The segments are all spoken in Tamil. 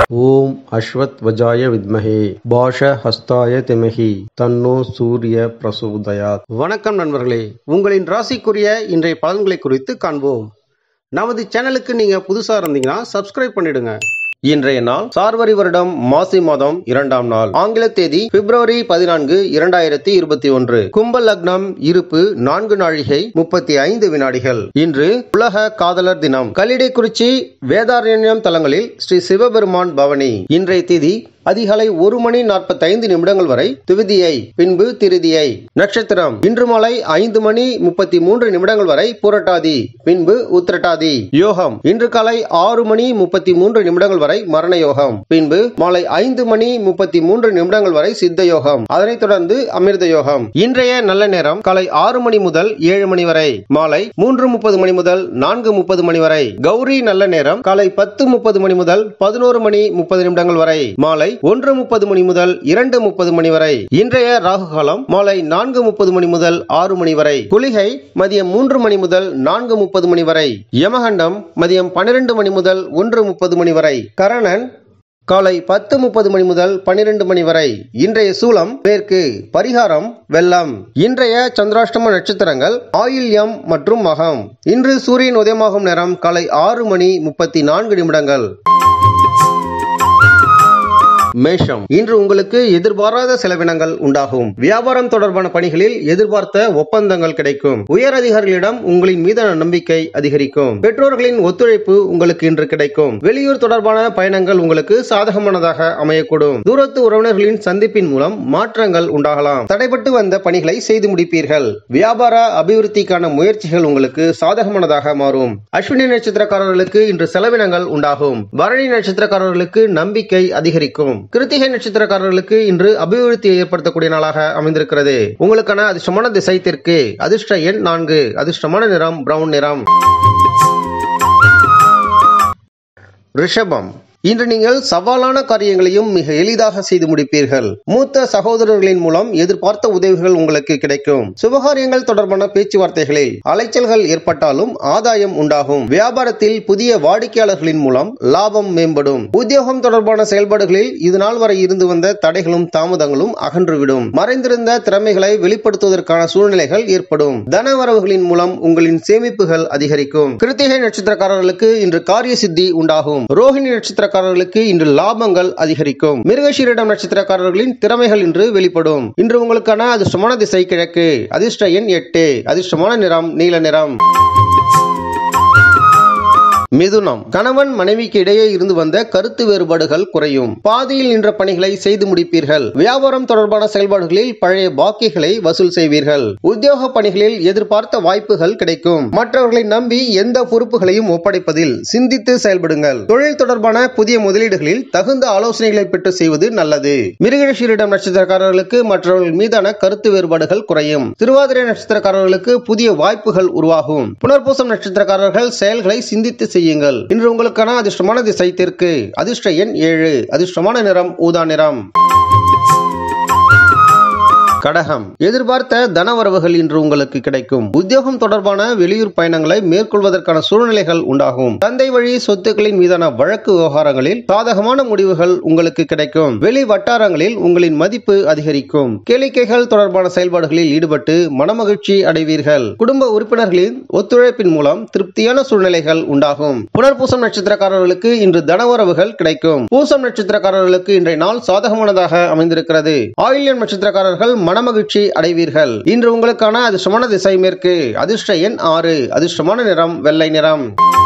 ஓம் அஸ்வத் வஜாய வித்மஹே பாஷ ஹஸ்தாய திமஹி தன்னோ சூரிய பிரசோதயாத் வணக்கம் நண்பர்களே உங்களின் ராசிக்குரிய இன்றைய பலன்களை குறித்து காண்போம் நமது சேனலுக்கு நீங்க புதுசா இருந்தீங்கன்னா சப்ஸ்கிரைப் பண்ணிடுங்க இன்றைய நாள் சார்வரி வருடம் மாசி மாதம் இரண்டாம் நாள் ஆங்கில தேதி பிப்ரவரி பதினான்கு இரண்டாயிரத்தி இருபத்தி ஒன்று கும்ப லக்னம் இருப்பு நான்கு நாழிகை முப்பத்தி ஐந்து வினாடிகள் இன்று உலக காதலர் தினம் கல்லிடைக்குறிச்சி வேதாரண்யம் தலங்களில் ஸ்ரீ சிவபெருமான் பவனி இன்றைய தேதி அதிகாலை ஒரு மணி நாற்பத்தி ஐந்து நிமிடங்கள் வரை துவிதியை பின்பு திருதியை நட்சத்திரம் இன்று மாலை ஐந்து மணி முப்பத்தி மூன்று நிமிடங்கள் வரை புரட்டாதி பின்பு உத்திரட்டாதி யோகம் இன்று காலை ஆறு மணி முப்பத்தி மூன்று நிமிடங்கள் வரை மரண யோகம் பின்பு மாலை ஐந்து மணி முப்பத்தி மூன்று நிமிடங்கள் வரை சித்த யோகம் அதனைத் தொடர்ந்து அமிர்த யோகம் இன்றைய நல்ல நேரம் காலை ஆறு மணி முதல் ஏழு மணி வரை மாலை மூன்று முப்பது மணி முதல் நான்கு முப்பது மணி வரை கௌரி நல்ல நேரம் காலை பத்து முப்பது மணி முதல் பதினோரு மணி முப்பது நிமிடங்கள் வரை மாலை ஒன்று முப்பது மணி முதல் இரண்டு முப்பது மணி வரை இன்றைய ராகு காலம் மாலை நான்கு முப்பது மணி முதல் ஆறு மணி வரை குளிகை மதியம் மூன்று மணி முதல் நான்கு முப்பது மணி வரை யமகண்டம் மதியம் பன்னிரண்டு மணி முதல் ஒன்று முப்பது மணி வரை கரணன் காலை பத்து முப்பது மணி முதல் பன்னிரண்டு மணி வரை இன்றைய சூலம் மேற்கு பரிகாரம் வெள்ளம் இன்றைய சந்திராஷ்டம நட்சத்திரங்கள் ஆயில்யம் மற்றும் மகம் இன்று சூரியன் உதயமாகும் நேரம் காலை ஆறு மணி முப்பத்தி நான்கு நிமிடங்கள் மேஷம் இன்று உங்களுக்கு எதிர்பாராத செலவினங்கள் உண்டாகும் வியாபாரம் தொடர்பான பணிகளில் எதிர்பார்த்த ஒப்பந்தங்கள் கிடைக்கும் உயர் அதிகாரிகளிடம் உங்களின் மீதான நம்பிக்கை அதிகரிக்கும் பெற்றோர்களின் ஒத்துழைப்பு உங்களுக்கு இன்று கிடைக்கும் வெளியூர் தொடர்பான பயணங்கள் உங்களுக்கு சாதகமானதாக அமையக்கூடும் தூரத்து உறவினர்களின் சந்திப்பின் மூலம் மாற்றங்கள் உண்டாகலாம் தடைபட்டு வந்த பணிகளை செய்து முடிப்பீர்கள் வியாபார அபிவிருத்திக்கான முயற்சிகள் உங்களுக்கு சாதகமானதாக மாறும் அஸ்வினி நட்சத்திரக்காரர்களுக்கு இன்று செலவினங்கள் உண்டாகும் பரணி நட்சத்திரக்காரர்களுக்கு நம்பிக்கை அதிகரிக்கும் கிருத்திகை நட்சத்திரக்காரர்களுக்கு இன்று அபிவிருத்தியை ஏற்படுத்தக்கூடிய நாளாக அமைந்திருக்கிறது உங்களுக்கான அதிர்ஷ்டமான திசை தெற்கு அதிர்ஷ்ட எண் நான்கு அதிர்ஷ்டமான நிறம் பிரவுன் நிறம் ரிஷபம் இன்று நீங்கள் சவாலான காரியங்களையும் மிக எளிதாக செய்து முடிப்பீர்கள் மூத்த சகோதரர்களின் மூலம் எதிர்பார்த்த உதவிகள் உங்களுக்கு கிடைக்கும் சுபகாரியங்கள் தொடர்பான பேச்சுவார்த்தைகளில் அலைச்சல்கள் ஏற்பட்டாலும் ஆதாயம் உண்டாகும் வியாபாரத்தில் புதிய வாடிக்கையாளர்களின் மூலம் லாபம் மேம்படும் உத்தியோகம் தொடர்பான செயல்பாடுகளில் இது நாள் வரை இருந்து வந்த தடைகளும் தாமதங்களும் அகன்றுவிடும் மறைந்திருந்த திறமைகளை வெளிப்படுத்துவதற்கான சூழ்நிலைகள் ஏற்படும் தன வரவுகளின் மூலம் உங்களின் சேமிப்புகள் அதிகரிக்கும் கிருத்திகை நட்சத்திரக்காரர்களுக்கு இன்று காரிய சித்தி உண்டாகும் ரோஹிணி நட்சத்திர நட்சத்திரக்காரர்களுக்கு இன்று லாபங்கள் அதிகரிக்கும் மிருகஷீரிடம் நட்சத்திரக்காரர்களின் திறமைகள் இன்று வெளிப்படும் இன்று உங்களுக்கான அதிர்ஷ்டமான திசை கிழக்கு அதிர்ஷ்ட எண் எட்டு அதிர்ஷ்டமான நிறம் நீல நிறம் மிதுனம் கணவன் மனைவிக்கு இடையே இருந்து வந்த கருத்து வேறுபாடுகள் குறையும் பாதியில் நின்ற பணிகளை செய்து முடிப்பீர்கள் வியாபாரம் தொடர்பான செயல்பாடுகளில் பழைய பாக்கிகளை வசூல் செய்வீர்கள் உத்தியோக பணிகளில் எதிர்பார்த்த வாய்ப்புகள் கிடைக்கும் மற்றவர்களை நம்பி எந்த பொறுப்புகளையும் ஒப்படைப்பதில் சிந்தித்து செயல்படுங்கள் தொழில் தொடர்பான புதிய முதலீடுகளில் தகுந்த ஆலோசனைகளை பெற்று செய்வது நல்லது மிருகஷீரிடம் நட்சத்திரக்காரர்களுக்கு மற்றவர்கள் மீதான கருத்து வேறுபாடுகள் குறையும் திருவாதிரை நட்சத்திரக்காரர்களுக்கு புதிய வாய்ப்புகள் உருவாகும் புனர்பூசம் நட்சத்திரக்காரர்கள் செயல்களை சிந்தித்து செய்யுங்கள் இன்று உங்களுக்கான அதிர்ஷ்டமான திசை தெற்கு அதிர்ஷ்ட எண் ஏழு அதிர்ஷ்டமான நிறம் ஊதா நிறம் கடகம் எதிர்பார்த்த தனவரவுகள் இன்று உங்களுக்கு கிடைக்கும் உத்தியோகம் தொடர்பான வெளியூர் பயணங்களை மேற்கொள்வதற்கான சூழ்நிலைகள் உண்டாகும் தந்தை வழி சொத்துக்களின் மீதான வழக்கு விவகாரங்களில் சாதகமான முடிவுகள் உங்களுக்கு கிடைக்கும் வெளி வட்டாரங்களில் உங்களின் மதிப்பு அதிகரிக்கும் கேளிக்கைகள் தொடர்பான செயல்பாடுகளில் ஈடுபட்டு மனமகிழ்ச்சி அடைவீர்கள் குடும்ப உறுப்பினர்களின் ஒத்துழைப்பின் மூலம் திருப்தியான சூழ்நிலைகள் உண்டாகும் புனர்பூசம் நட்சத்திரக்காரர்களுக்கு இன்று தனவரவுகள் கிடைக்கும் பூசம் நட்சத்திரக்காரர்களுக்கு இன்றைய நாள் சாதகமானதாக அமைந்திருக்கிறது ஆயில்யம் நட்சத்திரக்காரர்கள் மனமகிழ்ச்சி அடைவீர்கள் இன்று உங்களுக்கான அதிர்ஷ்டமான திசை மேற்கு அதிர்ஷ்ட எண் ஆறு அதிர்ஷ்டமான நிறம் வெள்ளை நிறம்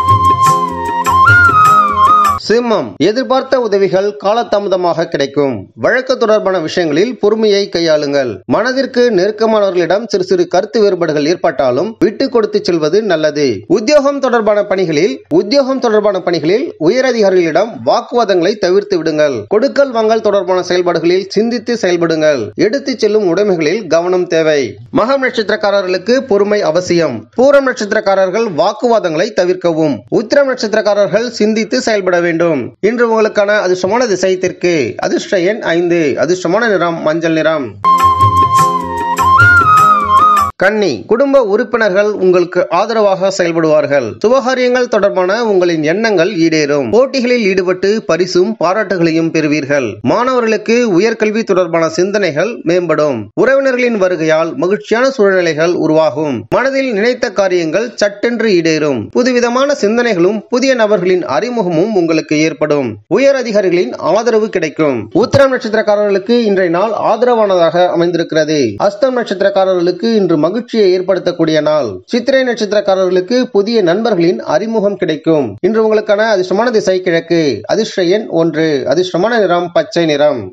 சிம்மம் எதிர்பார்த்த உதவிகள் காலதாமதமாக கிடைக்கும் வழக்கு தொடர்பான விஷயங்களில் பொறுமையை கையாளுங்கள் மனதிற்கு நெருக்கமானவர்களிடம் சிறு சிறு கருத்து வேறுபாடுகள் ஏற்பட்டாலும் விட்டு கொடுத்து செல்வது நல்லது உத்தியோகம் தொடர்பான பணிகளில் உத்தியோகம் தொடர்பான பணிகளில் உயரதிகாரிகளிடம் வாக்குவாதங்களை தவிர்த்து விடுங்கள் கொடுக்கல் வாங்கல் தொடர்பான செயல்பாடுகளில் சிந்தித்து செயல்படுங்கள் எடுத்துச் செல்லும் உடைமைகளில் கவனம் தேவை மகம் நட்சத்திரக்காரர்களுக்கு பொறுமை அவசியம் பூரம் நட்சத்திரக்காரர்கள் வாக்குவாதங்களை தவிர்க்கவும் உத்திரம் நட்சத்திரக்காரர்கள் சிந்தித்து செயல்பட வேண்டும் இன்று உங்களுக்கான அதிர்ஷ்டமான திசை தெற்கு அதிர்ஷ்ட எண் ஐந்து அதிர்ஷ்டமான நிறம் மஞ்சள் நிறம் கன்னி குடும்ப உறுப்பினர்கள் உங்களுக்கு ஆதரவாக செயல்படுவார்கள் சுபகாரியங்கள் தொடர்பான உங்களின் எண்ணங்கள் ஈடேறும் போட்டிகளில் ஈடுபட்டு பரிசும் பாராட்டுகளையும் பெறுவீர்கள் மாணவர்களுக்கு உயர்கல்வி தொடர்பான சிந்தனைகள் மேம்படும் உறவினர்களின் வருகையால் மகிழ்ச்சியான சூழ்நிலைகள் உருவாகும் மனதில் நினைத்த காரியங்கள் சட்டென்று ஈடேறும் புதுவிதமான சிந்தனைகளும் புதிய நபர்களின் அறிமுகமும் உங்களுக்கு ஏற்படும் உயர் அதிகாரிகளின் ஆதரவு கிடைக்கும் உத்திரம் நட்சத்திரக்காரர்களுக்கு இன்றைய நாள் ஆதரவானதாக அமைந்திருக்கிறது அஸ்தம் நட்சத்திரக்காரர்களுக்கு இன்று மகிழ்ச்சியை ஏற்படுத்தக்கூடிய நாள் சித்திரை நட்சத்திரக்காரர்களுக்கு புதிய நண்பர்களின் அறிமுகம் கிடைக்கும் இன்று உங்களுக்கான அதிர்ஷ்டமான திசை கிழக்கு அதிர்ஷ்ட எண் ஒன்று அதிர்ஷ்டமான நிறம் பச்சை நிறம்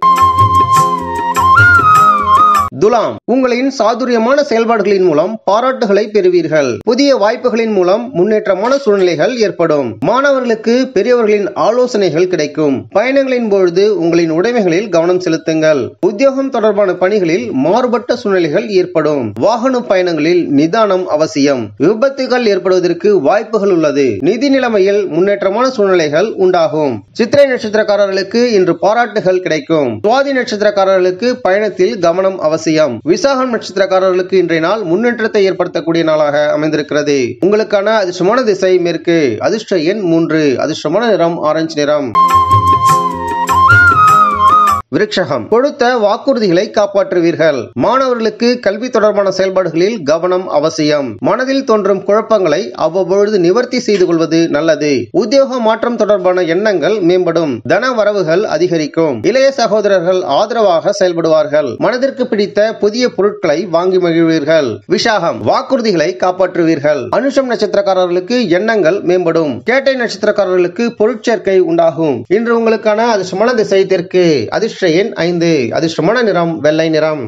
துலாம் உங்களின் சாதுரியமான செயல்பாடுகளின் மூலம் பாராட்டுகளை பெறுவீர்கள் புதிய வாய்ப்புகளின் மூலம் முன்னேற்றமான சூழ்நிலைகள் ஏற்படும் மாணவர்களுக்கு பெரியவர்களின் ஆலோசனைகள் கிடைக்கும் பயணங்களின் பொழுது உங்களின் உடைமைகளில் கவனம் செலுத்துங்கள் உத்தியோகம் தொடர்பான பணிகளில் மாறுபட்ட சூழ்நிலைகள் ஏற்படும் வாகன பயணங்களில் நிதானம் அவசியம் விபத்துகள் ஏற்படுவதற்கு வாய்ப்புகள் உள்ளது நிதி நிலைமையில் முன்னேற்றமான சூழ்நிலைகள் உண்டாகும் சித்திரை நட்சத்திரக்காரர்களுக்கு இன்று பாராட்டுகள் கிடைக்கும் சுவாதி நட்சத்திரக்காரர்களுக்கு பயணத்தில் கவனம் அவசியம் விசாகம் நட்சத்திரக்காரர்களுக்கு இன்றைய நாள் முன்னேற்றத்தை ஏற்படுத்தக்கூடிய நாளாக அமைந்திருக்கிறது உங்களுக்கான அதிர்ஷ்டமான திசை மேற்கு அதிர்ஷ்ட எண் மூன்று அதிர்ஷ்டமான நிறம் ஆரஞ்சு நிறம் விருட்சகம் கொடுத்த வாக்குறுதிகளை காப்பாற்றுவீர்கள் மாணவர்களுக்கு கல்வி தொடர்பான செயல்பாடுகளில் கவனம் அவசியம் மனதில் தோன்றும் குழப்பங்களை அவ்வப்பொழுது நிவர்த்தி செய்து கொள்வது நல்லது உத்தியோக மாற்றம் தொடர்பான எண்ணங்கள் மேம்படும் தன வரவுகள் அதிகரிக்கும் இளைய சகோதரர்கள் ஆதரவாக செயல்படுவார்கள் மனதிற்கு பிடித்த புதிய பொருட்களை வாங்கி மகிழ்வீர்கள் விஷாகம் வாக்குறுதிகளை காப்பாற்றுவீர்கள் அனுஷம் நட்சத்திரக்காரர்களுக்கு எண்ணங்கள் மேம்படும் கேட்டை நட்சத்திரக்காரர்களுக்கு பொருட்சேர்க்கை உண்டாகும் இன்று உங்களுக்கான அதிர்ஷ்டமான திசை தெற்கு அதிர்ஷ்ட எண் ஐந்து அதிர்ஷ்டமான நிறம் வெள்ளை நிறம்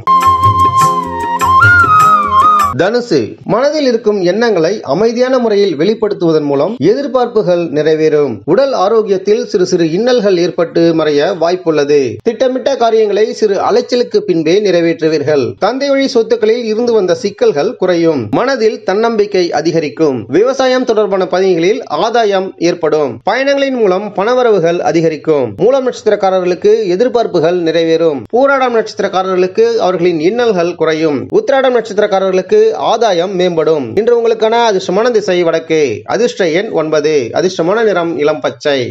தனுசு மனதில் இருக்கும் எண்ணங்களை அமைதியான முறையில் வெளிப்படுத்துவதன் மூலம் எதிர்பார்ப்புகள் நிறைவேறும் உடல் ஆரோக்கியத்தில் சிறு சிறு இன்னல்கள் ஏற்பட்டு மறைய வாய்ப்புள்ளது திட்டமிட்ட காரியங்களை சிறு அலைச்சலுக்கு பின்பே நிறைவேற்றுவீர்கள் தந்தை வழி சொத்துக்களில் இருந்து வந்த சிக்கல்கள் குறையும் மனதில் தன்னம்பிக்கை அதிகரிக்கும் விவசாயம் தொடர்பான பணிகளில் ஆதாயம் ஏற்படும் பயணங்களின் மூலம் பணவரவுகள் அதிகரிக்கும் மூலம் நட்சத்திரக்காரர்களுக்கு எதிர்பார்ப்புகள் நிறைவேறும் பூராடம் நட்சத்திரக்காரர்களுக்கு அவர்களின் இன்னல்கள் குறையும் உத்திராடம் நட்சத்திரக்காரர்களுக்கு ஆதாயம் மேம்படும் இன்று உங்களுக்கான அதிர்ஷ்டமான திசை வடக்கு அதிர்ஷ்ட எண் ஒன்பது அதிர்ஷ்டமான நிறம் இளம் பச்சை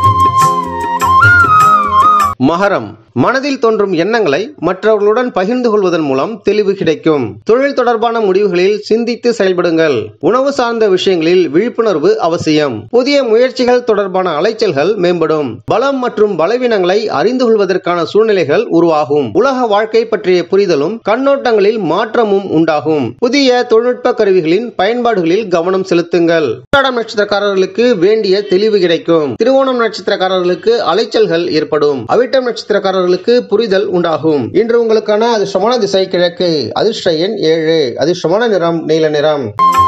மகரம் மனதில் தோன்றும் எண்ணங்களை மற்றவர்களுடன் பகிர்ந்து கொள்வதன் மூலம் தெளிவு கிடைக்கும் தொழில் தொடர்பான முடிவுகளில் சிந்தித்து செயல்படுங்கள் உணவு சார்ந்த விஷயங்களில் விழிப்புணர்வு அவசியம் புதிய முயற்சிகள் தொடர்பான அலைச்சல்கள் மேம்படும் பலம் மற்றும் பலவீனங்களை அறிந்து கொள்வதற்கான சூழ்நிலைகள் உருவாகும் உலக வாழ்க்கை பற்றிய புரிதலும் கண்ணோட்டங்களில் மாற்றமும் உண்டாகும் புதிய தொழில்நுட்ப கருவிகளின் பயன்பாடுகளில் கவனம் செலுத்துங்கள் உத்திராடம் நட்சத்திரக்காரர்களுக்கு வேண்டிய தெளிவு கிடைக்கும் திருவோணம் நட்சத்திரக்காரர்களுக்கு அலைச்சல்கள் ஏற்படும் அவிட்டம் நட்சத்திரக்காரர்களுக்கு புரிதல் உண்டாகும் இன்று உங்களுக்கான அதிர்ஷ்டமான திசை கிழக்கு அதிர்ஷ்ட எண் ஏழு அதிர்ஷ்டமான நிறம் நீல நிறம்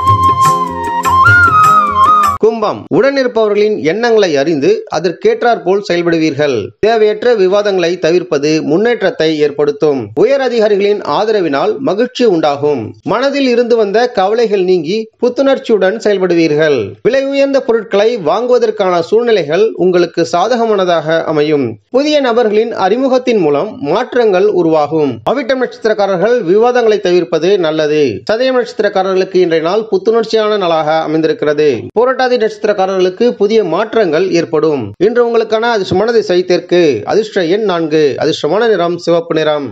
கும்பம் உடன் இருப்பவர்களின் எண்ணங்களை அறிந்து அதற்கேற்றாற் போல் செயல்படுவீர்கள் தேவையற்ற விவாதங்களை தவிர்ப்பது முன்னேற்றத்தை ஏற்படுத்தும் உயர் அதிகாரிகளின் ஆதரவினால் மகிழ்ச்சி உண்டாகும் மனதில் இருந்து வந்த கவலைகள் நீங்கி புத்துணர்ச்சியுடன் செயல்படுவீர்கள் விலை உயர்ந்த பொருட்களை வாங்குவதற்கான சூழ்நிலைகள் உங்களுக்கு சாதகமானதாக அமையும் புதிய நபர்களின் அறிமுகத்தின் மூலம் மாற்றங்கள் உருவாகும் அவிட்டம் நட்சத்திரக்காரர்கள் விவாதங்களை தவிர்ப்பது நல்லது சதயம் நட்சத்திரக்காரர்களுக்கு இன்றைய நாள் புத்துணர்ச்சியான நாளாக அமைந்திருக்கிறது போராட்டாதி நட்சத்திரக்காரர்களுக்கு புதிய மாற்றங்கள் ஏற்படும் இன்று உங்களுக்கான அதிர்ஷ்டமான திசை தெற்கு அதிர்ஷ்ட எண் நான்கு அதிர்ஷ்டமான நிறம் சிவப்பு நிறம்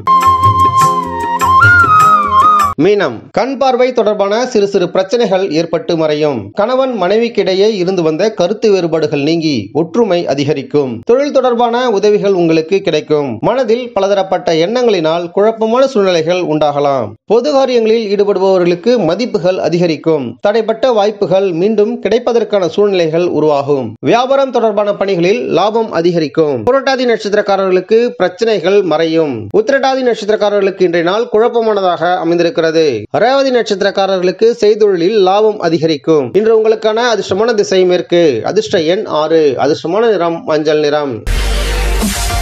மீனம் கண் பார்வை தொடர்பான சிறு சிறு பிரச்சனைகள் ஏற்பட்டு மறையும் கணவன் மனைவிக்கிடையே இருந்து வந்த கருத்து வேறுபாடுகள் நீங்கி ஒற்றுமை அதிகரிக்கும் தொழில் தொடர்பான உதவிகள் உங்களுக்கு கிடைக்கும் மனதில் பலதரப்பட்ட எண்ணங்களினால் குழப்பமான சூழ்நிலைகள் உண்டாகலாம் பொது காரியங்களில் ஈடுபடுபவர்களுக்கு மதிப்புகள் அதிகரிக்கும் தடைப்பட்ட வாய்ப்புகள் மீண்டும் கிடைப்பதற்கான சூழ்நிலைகள் உருவாகும் வியாபாரம் தொடர்பான பணிகளில் லாபம் அதிகரிக்கும் புரட்டாதி நட்சத்திரக்காரர்களுக்கு பிரச்சனைகள் மறையும் உத்திரட்டாதி நட்சத்திரக்காரர்களுக்கு இன்றைய நாள் குழப்பமானதாக அமைந்திருக்கிறது ரேவதி நட்சத்திரக்காரர்களுக்கு செய்தொழிலில் லாபம் அதிகரிக்கும் இன்று உங்களுக்கான அதிர்ஷ்டமான திசை மேற்கு அதிர்ஷ்ட எண் ஆறு அதிர்ஷ்டமான நிறம் மஞ்சள் நிறம்